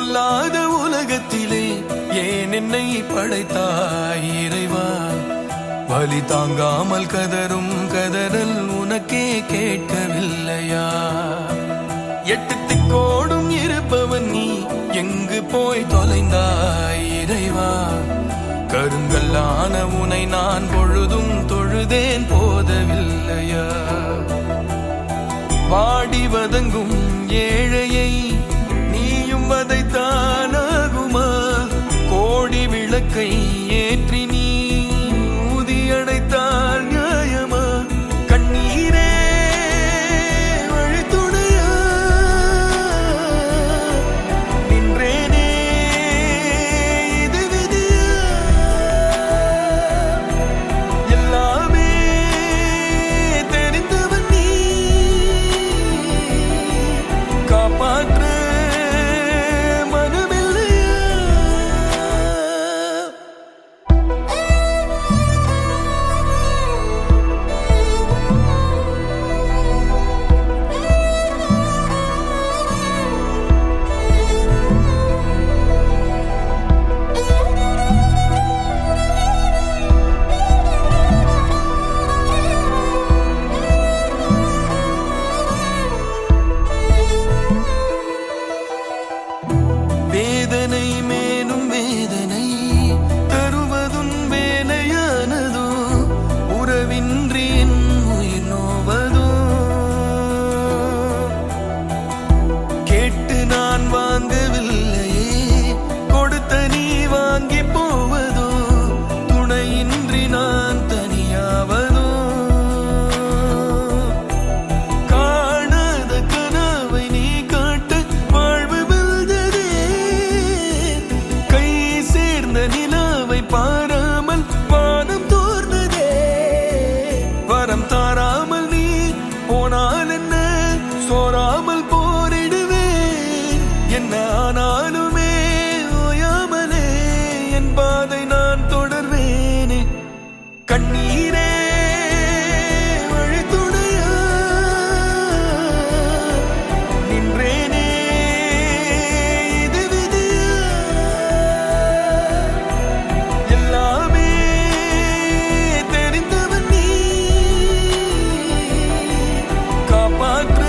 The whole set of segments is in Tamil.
பொல்லாத உலகத்திலே ஏன் என்னை படைத்தாய் இறைவா வலி தாங்காமல் கதரும் கதறல் உனக்கே கேட்கவில்லையா எட்டு திக்கோடும் இருப்பவன் நீ எங்கு போய் தொலைந்தாய் இறைவா கருங்கல்லான உனை நான் பொழுதும் தொழுதேன் போதவில்லையா வாடி வதங்கும் ஏழையை நீயும் வதைத்தானாகுமா கோடி விளக்கை ஏற்றி நீ ஊதி அடைத்தால் நியாயமா கண்ணீரே வழித்துணையா நின்றேனே இது விதியா எல்லாமே தெரிந்தவன் நீ காப்பாற்ற மனமில்லையா வேதனை மேலும் வேதனை தருவதும் வேலையானதோ உறவின்றி என் உயிர் நோவதோ கேட்டு நான் வாங்கவில்லையே கொடுத்த நீ வாங்கி போவதோ துணையின்றி நான் தனியாவதோ காணாத கனவை நீ காட்ட வாழ்வு வெல்ததே கை சேர்ந்த நிலாவை பாராமல் வானம் தோர்ந்ததே வரம் தாராமல் நீ போனால் என்ன சோராமல் போரிடுவேன் என்ன ஆனாலுமே ஓயாமலே என் பாதை நான் தொடர்வேனே கண்ணீரே வழித்துணையா நின்றேனே இது விதியா எல்லாமே தெரிந்தவன் நீ காப்பாற்ற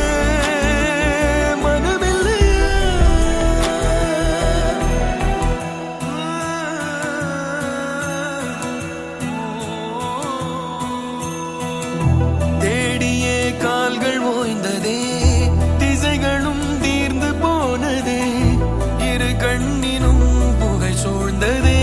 மனமில்லையா தேடியே கால்கள் ஓய்ந்ததே திசைகளும் தீர்ந்து போனதே இரு கண்ணினும் புகை சூழ்ந்ததே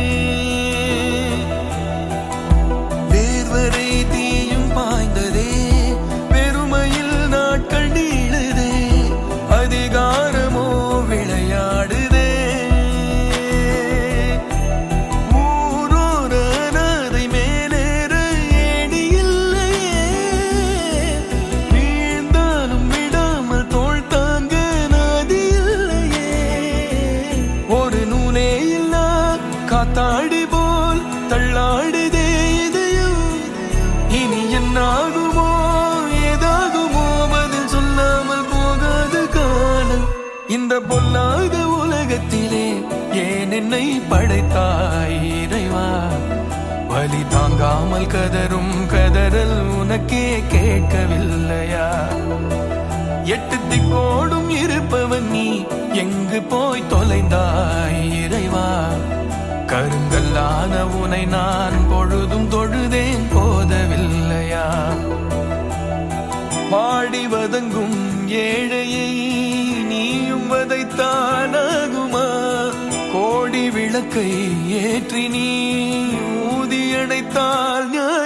வேர்வரை தீயும் பாய்ந்ததே பெருமையில் நாட்கள் நீளுதே அதிகாரமோ விளையாடுதே ஊரோர அனாதை மேலேற ஏணி இல்லையே வீழ்ந்தாலும் விடாமல் தோள் தாங்க நதி இல்லையே ஒரு நூலே இல்லா காத்தாடி போல் தள்ளாடுதே இதயம் இனி என்னாகுமோ ஏதாகுமோ பதில் சொல்லாமல் போகாது காலம் இந்த பொல்லாத உலகத்திலே ஏன் என்னை படைத்தாய் இறைவா வலி தாங்காமல் கதரும் கதறல் உனக்கே கேட்கவில்லையா எட்டு திக்கோடும் இருப்பவன் நீ எங்கு போய் தொலைந்தாய் இறைவா கருங்கல்லான உனை நான் பொழுதும் தொழுதேன் போதவில்லையா பாடி வதங்கும் ஏழையை நீயும் வதைத்தானாகுமா கோடி விளக்கை ஏற்றி நீ ஊதி அடைத்தால் ஞான